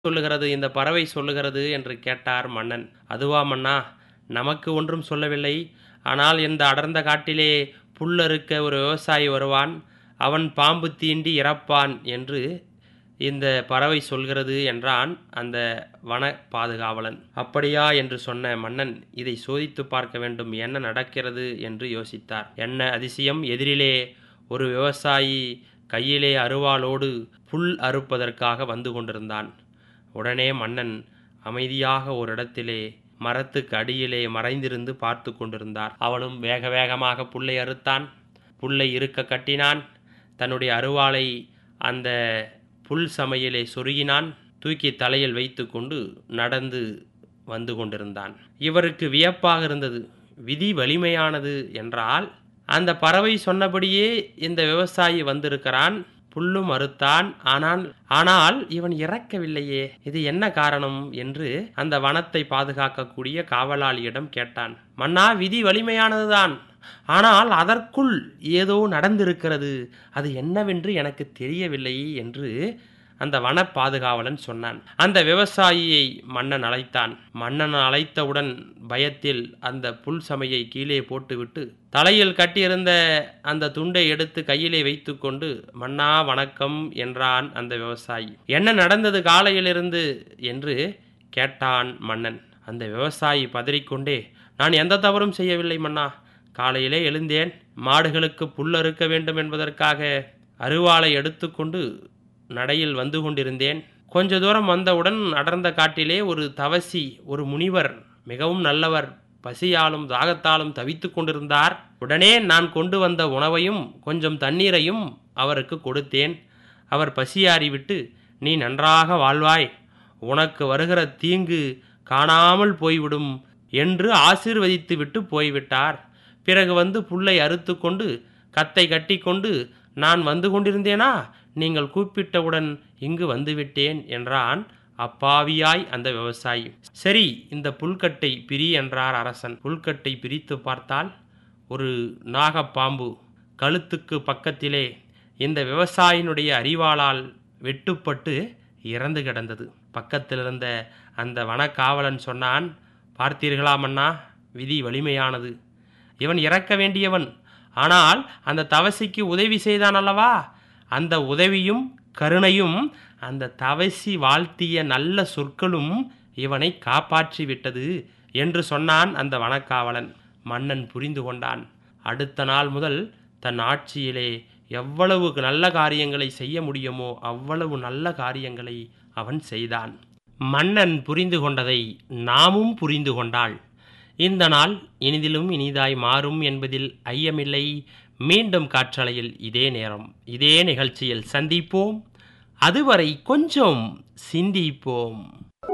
சொல்லுகிறது இந்த பறவை சொல்லுகிறது என்று கேட்டார் மன்னன் அதுவா மன்னா நமக்கு ஒன்றும் சொல்லவில்லை ஆனால் இந்த அடர்ந்த காட்டிலே புல்லறுக்க ஒரு விவசாயி வருவான் அவன் பாம்பு தீண்டி இறப்பான் என்று இந்த பறவை சொல்கிறது என்றான் அந்த வன பாதுகாவலன் அப்படியா என்று சொன்ன மன்னன் இதை சோதித்து பார்க்க வேண்டும் என்ன நடக்கிறது என்று யோசித்தார் என்ன அதிசயம் எதிரிலே ஒரு விவசாயி கையிலே அருவாளோடு புல் அறுப்பதற்காக வந்து கொண்டிருந்தான் உடனே மன்னன் அமைதியாக ஒரு இடத்திலே மரத்துக்கு அடியிலே மறைந்திருந்து பார்த்து கொண்டிருந்தார் அவனும் வேக வேகமாக புல்லை அறுத்தான் புல்லை இருக்க கட்டினான் தன்னுடைய அருவாளை அந்த புல் சமையலை சொருகினான் தூக்கி தலையில் வைத்துக்கொண்டு நடந்து வந்து கொண்டிருந்தான் இவருக்கு வியப்பாக இருந்தது விதி வலிமையானது என்றால் அந்த பறவை சொன்னபடியே இந்த விவசாயி வந்திருக்கிறான் புல்லும் அறுத்தான் ஆனால் ஆனால் இவன் இறக்கவில்லையே இது என்ன காரணம் என்று அந்த வனத்தை பாதுகாக்கக்கூடிய காவலாளியிடம் கேட்டான் மன்னா விதி வலிமையானதுதான் ஆனால் அதற்குள் ஏதோ நடந்திருக்கிறது அது என்னவென்று எனக்கு தெரியவில்லை என்று அந்த வன பாதுகாவலன் சொன்னான் அந்த விவசாயியை மன்னன் அழைத்தான் மன்னன் அழைத்தவுடன் பயத்தில் அந்த புல் சமையை கீழே போட்டுவிட்டு தலையில் கட்டியிருந்த அந்த துண்டை எடுத்து கையிலே வைத்துக்கொண்டு மன்னா வணக்கம் என்றான் அந்த விவசாயி என்ன நடந்தது காலையிலிருந்து என்று கேட்டான் மன்னன் அந்த விவசாயி பதறிக்கொண்டே நான் எந்த தவறும் செய்யவில்லை மன்னா காலையிலே எழுந்தேன் மாடுகளுக்கு புல் அறுக்க வேண்டும் என்பதற்காக அருவாளை எடுத்துக்கொண்டு நடையில் வந்து கொண்டிருந்தேன் கொஞ்ச தூரம் வந்தவுடன் அடர்ந்த காட்டிலே ஒரு தவசி ஒரு முனிவர் மிகவும் நல்லவர் பசியாலும் தாகத்தாலும் தவித்து கொண்டிருந்தார் உடனே நான் கொண்டு வந்த உணவையும் கொஞ்சம் தண்ணீரையும் அவருக்கு கொடுத்தேன் அவர் பசியாறிவிட்டு நீ நன்றாக வாழ்வாய் உனக்கு வருகிற தீங்கு காணாமல் போய்விடும் என்று ஆசீர்வதித்து விட்டு போய்விட்டார் பிறகு வந்து புல்லை அறுத்து கொண்டு கத்தை கட்டிக்கொண்டு நான் வந்து கொண்டிருந்தேனா நீங்கள் கூப்பிட்டவுடன் இங்கு வந்துவிட்டேன் என்றான் அப்பாவியாய் அந்த விவசாயி சரி இந்த புல்கட்டை பிரி என்றார் அரசன் புல்கட்டை பிரித்து பார்த்தால் ஒரு நாகப்பாம்பு கழுத்துக்கு பக்கத்திலே இந்த விவசாயினுடைய அறிவாளால் வெட்டுப்பட்டு இறந்து கிடந்தது பக்கத்தில் இருந்த அந்த வனக்காவலன் சொன்னான் பார்த்தீர்களா மன்னா விதி வலிமையானது இவன் இறக்க வேண்டியவன் ஆனால் அந்த தவசிக்கு உதவி செய்தான் அல்லவா அந்த உதவியும் கருணையும் அந்த தவசி வாழ்த்திய நல்ல சொற்களும் இவனை காப்பாற்றி விட்டது என்று சொன்னான் அந்த வனக்காவலன் மன்னன் புரிந்து கொண்டான் அடுத்த நாள் முதல் தன் ஆட்சியிலே எவ்வளவு நல்ல காரியங்களை செய்ய முடியுமோ அவ்வளவு நல்ல காரியங்களை அவன் செய்தான் மன்னன் புரிந்து கொண்டதை நாமும் புரிந்து கொண்டாள் இந்த நாள் இனிதிலும் இனிதாய் மாறும் என்பதில் ஐயமில்லை மீண்டும் காற்றலையில் இதே நேரம் இதே நிகழ்ச்சியில் சந்திப்போம் அதுவரை கொஞ்சம் சிந்திப்போம்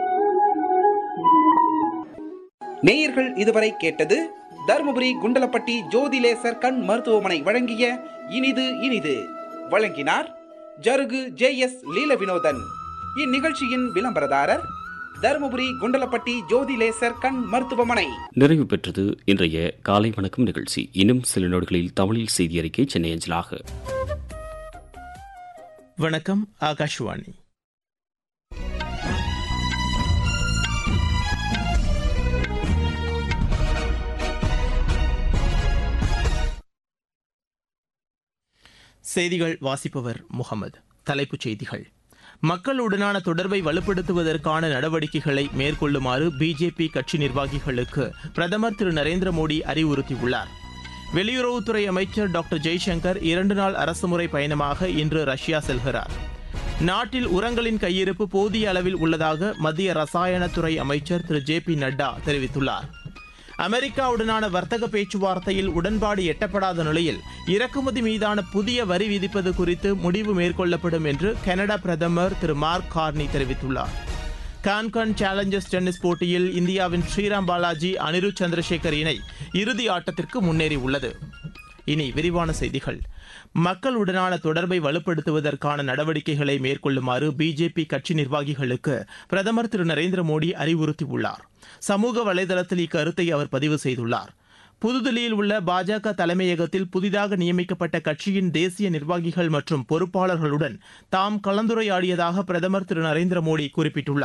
நேயர்கள் இதுவரை கேட்டது தருமபுரி குண்டலப்பட்டி ஜோதிலேசர் கண் மருத்துவமனை வழங்கிய இனிது இனிது வழங்கினார் ஜருகு ஜே எஸ் லீல வினோதன் இந்நிகழ்ச்சியின் விளம்பரதாரர் தருமபுரி குண்டலப்பட்டி ஜோதிலேசர் கண் மருத்துவமனை நிறைவு பெற்றது இன்றைய காலை வணக்கம் நிகழ்ச்சி இன்னும் சில நொடிகளில் தமிழில் செய்தி அறிக்கை சென்னை அஞ்சலாக வணக்கம் ஆகாஷ்வாணி செய்திகள் வாசிப்பவர் முகமது தலைப்புச் செய்திகள் மக்களுடனான தொடர்பை வலுப்படுத்துவதற்கான நடவடிக்கைகளை மேற்கொள்ளுமாறு பிஜேபி கட்சி நிர்வாகிகளுக்கு பிரதமர் திரு நரேந்திர மோடி அறிவுறுத்தியுள்ளார் வெளியுறவுத்துறை அமைச்சர் டாக்டர் ஜெய்சங்கர் இரண்டு நாள் அரசுமுறை பயணமாக இன்று ரஷ்யா செல்கிறார் நாட்டில் உரங்களின் கையிருப்பு போதிய அளவில் உள்ளதாக மத்திய ரசாயனத்துறை அமைச்சர் திரு ஜே பி நட்டா தெரிவித்துள்ளார் அமெரிக்காவுடனான வர்த்தக பேச்சுவார்த்தையில் உடன்பாடு எட்டப்படாத நிலையில் இறக்குமதி மீதான புதிய வரி விதிப்பது குறித்து முடிவு மேற்கொள்ளப்படும் என்று கனடா பிரதமர் திரு மார்க் கார்னி தெரிவித்துள்ளார் கான்கான் சேலஞ்சர்ஸ் டென்னிஸ் போட்டியில் இந்தியாவின் ஸ்ரீராம் பாலாஜி அனிருத் சந்திரசேகர் இணை இறுதி ஆட்டத்திற்கு முன்னேறியுள்ளது இனி விரிவான செய்திகள் மக்களுடனான தொடர்பை வலுப்படுத்துவதற்கான நடவடிக்கைகளை மேற்கொள்ளுமாறு பிஜேபி கட்சி நிர்வாகிகளுக்கு பிரதமர் திரு நரேந்திர மோடி அறிவுறுத்தியுள்ளார் சமூக வலைதளத்தில் இக்கருத்தை அவர் பதிவு செய்துள்ளார் புதுதில்லியில் உள்ள பாஜக தலைமையகத்தில் புதிதாக நியமிக்கப்பட்ட கட்சியின் தேசிய நிர்வாகிகள் மற்றும் பொறுப்பாளர்களுடன் தாம் கலந்துரையாடியதாக பிரதமர் திரு நரேந்திர மோடி குறிப்பிட்டுள்ளார்